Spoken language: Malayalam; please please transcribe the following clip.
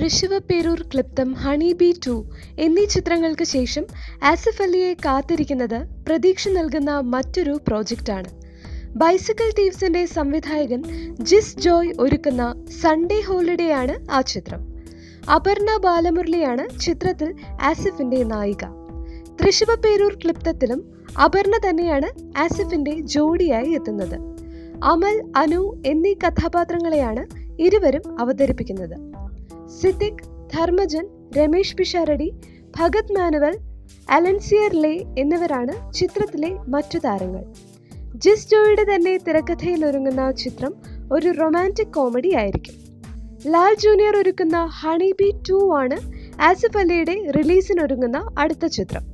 Thrissivaperoor Kliptham Honey Bee two എന്നീ ചിത്രങ്ങൾക്ക് ശേഷം ആസിഫ് അലിയെ കാത്തിരിക്കുന്നത് പ്രതീക്ഷ നൽകുന്ന മറ്റൊരു പ്രോജക്റ്റാണ് ബൈസിക്കിൾ തീവ്സിന്റെ സംവിധായകൻ ജിസ് ജോയ് ഒരുക്കുന്ന സൺഡേ ഹോളിഡേ ആണ് ആ ചിത്രം അപർണ ബാലമുരളിയാണ് ചിത്രത്തിൽ ആസിഫിന്റെ നായിക തൃശിവപേരൂർ ക്ലിപ്തത്തിലും അപർണ തന്നെയാണ് ആസിഫിന്റെ ജോഡിയായി എത്തുന്നത് അമൽ അനു എന്നീ കഥാപാത്രങ്ങളെയാണ് ഇരുവരും അവതരിപ്പിക്കുന്നത് സിദ്ദിഖ് ധർമ്മജൻ രമേഷ് പിഷാരടി ഭഗത് മാനുവൽ അലൻസിയർ ലേ എന്നിവരാണ് ചിത്രത്തിലെ മറ്റു താരങ്ങൾ ജിസ് ജോയുടെ തന്നെ തിരക്കഥയിൽ ഒരുങ്ങുന്ന ചിത്രം ഒരു റൊമാൻറ്റിക് കോമഡി ആയിരിക്കും ലാൽ ജൂനിയർ ഒരുക്കുന്ന ഹണി ബി ടു ആണ് ആസിഫ് അലിയുടെ റിലീസിനൊരുങ്ങുന്ന അടുത്ത ചിത്രം